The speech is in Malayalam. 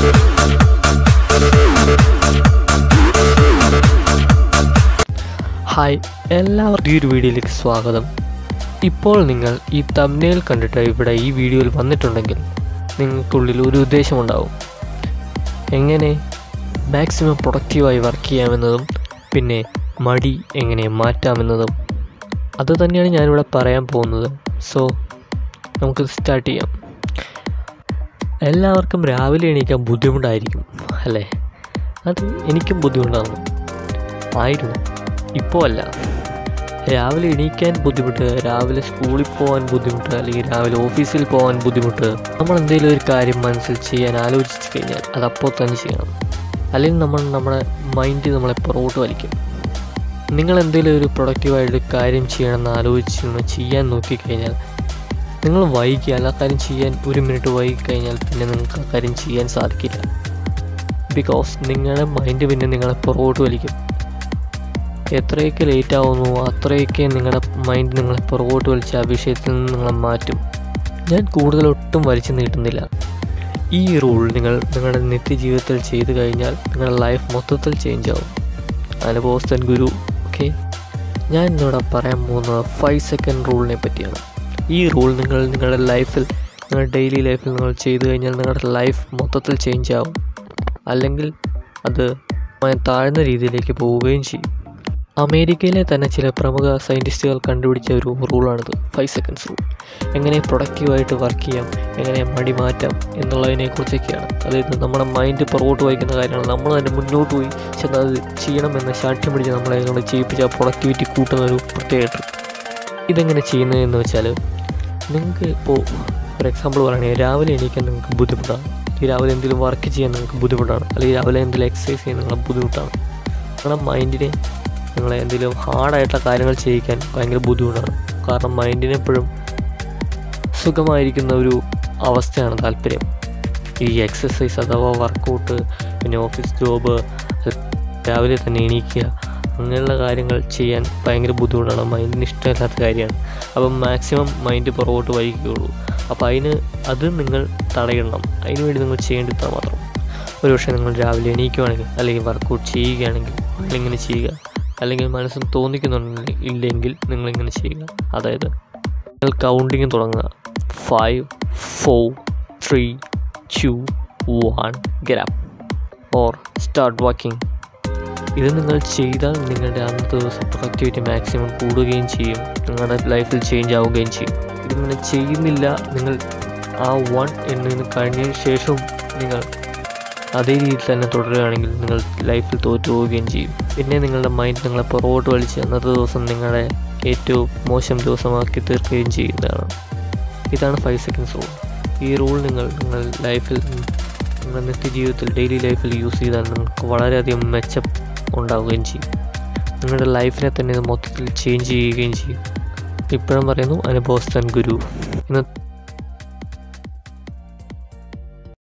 ഹായ് എല്ലാവർക്കും ഈ ഒരു വീഡിയോയിലേക്ക് സ്വാഗതം ഇപ്പോൾ നിങ്ങൾ ഈ തമ്നയിൽ കണ്ടിട്ട് ഇവിടെ ഈ വീഡിയോയിൽ വന്നിട്ടുണ്ടെങ്കിൽ നിങ്ങൾക്കുള്ളിൽ ഒരു ഉദ്ദേശമുണ്ടാവും എങ്ങനെ മാക്സിമം പ്രൊഡക്റ്റീവായി വർക്ക് ചെയ്യാമെന്നതും പിന്നെ മടി എങ്ങനെ മാറ്റാമെന്നതും അത് തന്നെയാണ് ഞാനിവിടെ പറയാൻ പോകുന്നത് സോ നമുക്ക് സ്റ്റാർട്ട് ചെയ്യാം എല്ലാവർക്കും രാവിലെ എണീക്കാൻ ബുദ്ധിമുട്ടായിരിക്കും അല്ലേ അത് എനിക്കും ബുദ്ധിമുട്ടാണ് ആയിരുന്നു ഇപ്പോൾ അല്ല രാവിലെ എണീക്കാൻ ബുദ്ധിമുട്ട് രാവിലെ സ്കൂളിൽ പോകാൻ ബുദ്ധിമുട്ട് അല്ലെങ്കിൽ രാവിലെ ഓഫീസിൽ പോകാൻ ബുദ്ധിമുട്ട് നമ്മൾ എന്തെങ്കിലും ഒരു കാര്യം മനസ്സിൽ ചെയ്യാൻ ആലോചിച്ച് കഴിഞ്ഞാൽ അത് അപ്പോൾ തന്നെ ചെയ്യണം അല്ലെങ്കിൽ നമ്മൾ നമ്മുടെ മൈൻഡ് നമ്മളെ പുറകോട്ട് വലിക്കും നിങ്ങൾ എന്തെങ്കിലും ഒരു പ്രൊഡക്റ്റീവായിട്ട് കാര്യം ചെയ്യണമെന്ന് ആലോചിച്ച് ചെയ്യാൻ നോക്കിക്കഴിഞ്ഞാൽ നിങ്ങൾ വൈകിയാൽ ആ കാര്യം ചെയ്യാൻ ഒരു മിനിറ്റ് വൈകി കഴിഞ്ഞാൽ പിന്നെ നിങ്ങൾക്ക് ആ കാര്യം ചെയ്യാൻ സാധിക്കില്ല ബിക്കോസ് നിങ്ങളുടെ മൈൻഡ് പിന്നെ നിങ്ങളെ പുറകോട്ട് വലിക്കും എത്രയൊക്കെ ലേറ്റ് ആവുന്നു അത്രയൊക്കെ നിങ്ങളുടെ മൈൻഡ് നിങ്ങളെ പുറകോട്ട് വലിച്ച് ആ വിഷയത്തിൽ നിന്ന് നിങ്ങളെ മാറ്റും ഞാൻ കൂടുതൽ ഒട്ടും വലിച്ചു നീട്ടുന്നില്ല ഈ റൂൾ നിങ്ങൾ നിങ്ങളുടെ നിത്യജീവിതത്തിൽ ചെയ്തു കഴിഞ്ഞാൽ നിങ്ങളുടെ ലൈഫ് മൊത്തത്തിൽ ചേഞ്ച് ആവും അനുഭവസ്ഥൻ ഗുരു ഓക്കെ ഞാൻ ഇന്നിവിടെ പറയാൻ പോകുന്നത് ഫൈവ് സെക്കൻഡ് റൂളിനെ പറ്റിയാണ് ഈ റൂൾ നിങ്ങൾ നിങ്ങളുടെ ലൈഫിൽ നിങ്ങളുടെ ഡെയിലി ലൈഫിൽ നിങ്ങൾ ചെയ്തു കഴിഞ്ഞാൽ നിങ്ങളുടെ ലൈഫ് മൊത്തത്തിൽ ചേഞ്ച് ആവും അല്ലെങ്കിൽ അത് താഴ്ന്ന രീതിയിലേക്ക് പോവുകയും ചെയ്യും അമേരിക്കയിലെ തന്നെ ചില പ്രമുഖ സയൻറ്റിസ്റ്റുകൾ കണ്ടുപിടിച്ച ഒരു റൂളാണിത് ഫൈവ് സെക്കൻഡ്സ് റൂൾ എങ്ങനെ പ്രൊഡക്റ്റീവായിട്ട് വർക്ക് ചെയ്യാം എങ്ങനെ മടി മാറ്റാം എന്നുള്ളതിനെ കുറിച്ചൊക്കെയാണ് അതായത് നമ്മുടെ മൈൻഡ് പുറകോട്ട് വായിക്കുന്ന കാര്യങ്ങൾ നമ്മൾ തന്നെ മുന്നോട്ട് പോയി ചെന്ന് അത് ചെയ്യണമെന്ന് ശാഠ്യം പിടിച്ച് നമ്മളെ കൊണ്ട് ചെയ്യിപ്പിച്ച പ്രൊഡക്ടിവിറ്റി കൂട്ടുന്ന ഒരു പ്രത്യേക ട്രിക്ക് ഇതെങ്ങനെ ചെയ്യുന്നതെന്ന് വെച്ചാൽ നിങ്ങൾക്ക് ഇപ്പോൾ ഫോർ എക്സാമ്പിൾ പറയുകയാണെങ്കിൽ രാവിലെ എണീക്കാൻ നിങ്ങൾക്ക് ബുദ്ധിമുട്ടാണ് ഈ രാവിലെ എന്തെങ്കിലും വർക്ക് ചെയ്യാൻ നിങ്ങൾക്ക് ബുദ്ധിമുട്ടാണ് അല്ലെങ്കിൽ രാവിലെ എന്തെങ്കിലും എക്സസൈസ് ചെയ്യാൻ നിങ്ങൾക്ക് ബുദ്ധിമുട്ടാണ് നിങ്ങളുടെ മൈൻഡിനെ നിങ്ങളെ എന്തെങ്കിലും ഹാർഡായിട്ടുള്ള കാര്യങ്ങൾ ചെയ്യിക്കാൻ ഭയങ്കര ബുദ്ധിമുട്ടാണ് കാരണം മൈൻഡിന് എപ്പോഴും സുഖമായിരിക്കുന്ന ഒരു അവസ്ഥയാണ് താല്പര്യം ഈ എക്സസൈസ് അഥവാ വർക്കൗട്ട് പിന്നെ ഓഫീസ് ജോബ് രാവിലെ തന്നെ എണീക്കുക അങ്ങനെയുള്ള കാര്യങ്ങൾ ചെയ്യാൻ ഭയങ്കര ബുദ്ധിമുട്ടാണ് മൈൻഡിന് ഇഷ്ടമില്ലാത്ത കാര്യമാണ് അപ്പം മാക്സിമം മൈൻഡ് പുറകോട്ട് വൈകുകയുള്ളൂ അപ്പോൾ അതിന് അത് നിങ്ങൾ തടയണം അതിന് വേണ്ടി നിങ്ങൾ ചെയ്യേണ്ടത് മാത്രം ഒരു പക്ഷേ നിങ്ങൾ രാവിലെ എണീക്കുകയാണെങ്കിൽ അല്ലെങ്കിൽ വർക്കൗട്ട് ചെയ്യുകയാണെങ്കിൽ നിങ്ങളിങ്ങനെ ചെയ്യുക അല്ലെങ്കിൽ മനസ്സിൽ തോന്നിക്കുന്നുണ്ടെങ്കിൽ ഇല്ലെങ്കിൽ നിങ്ങളിങ്ങനെ ചെയ്യുക അതായത് നിങ്ങൾ കൗണ്ടിങ് തുടങ്ങുക five four three two one grab or start walking ഇത് നിങ്ങൾ ചെയ്താൽ നിങ്ങളുടെ അന്നത്തെ ദിവസം പ്രൊഡക്ടിവിറ്റി മാക്സിമം കൂടുകയും ചെയ്യും നിങ്ങളുടെ ലൈഫിൽ ചേഞ്ച് ആവുകയും ചെയ്യും ഇതിങ്ങനെ ചെയ്യുന്നില്ല നിങ്ങൾ ആ വൺ എന്നതിന് കഴിഞ്ഞതിന് ശേഷവും നിങ്ങൾ അതേ രീതിയിൽ തന്നെ തുടരുകയാണെങ്കിൽ നിങ്ങൾ ലൈഫിൽ തോറ്റു പോവുകയും ചെയ്യും പിന്നെ നിങ്ങളുടെ മൈൻഡ് നിങ്ങളെ പുറകോട്ട് വലിച്ച് അന്നത്തെ ദിവസം നിങ്ങളെ ഏറ്റവും മോശം ദിവസമാക്കി തീർക്കുകയും ചെയ്യുന്നതാണ് ഇതാണ് ഫൈവ് സെക്കൻഡ്സ് റൂൾ ഈ റൂൾ നിങ്ങൾ നിങ്ങൾ ലൈഫിൽ നിങ്ങളുടെ നിത്യജീവിതത്തിൽ ഡെയിലി ലൈഫിൽ യൂസ് ചെയ്താൽ നിങ്ങൾക്ക് വളരെയധികം മെച്ചം ഉണ്ടാവുകയും ചെയ്യും നിങ്ങളുടെ ലൈഫിനെ തന്നെ ഇത് മൊത്തത്തിൽ ചേഞ്ച് ചെയ്യുകയും ചെയ്യും ഇപ്പോഴും പറയുന്നു അനുഭവസ്ഥൻ ഗുരു ഇന്ന്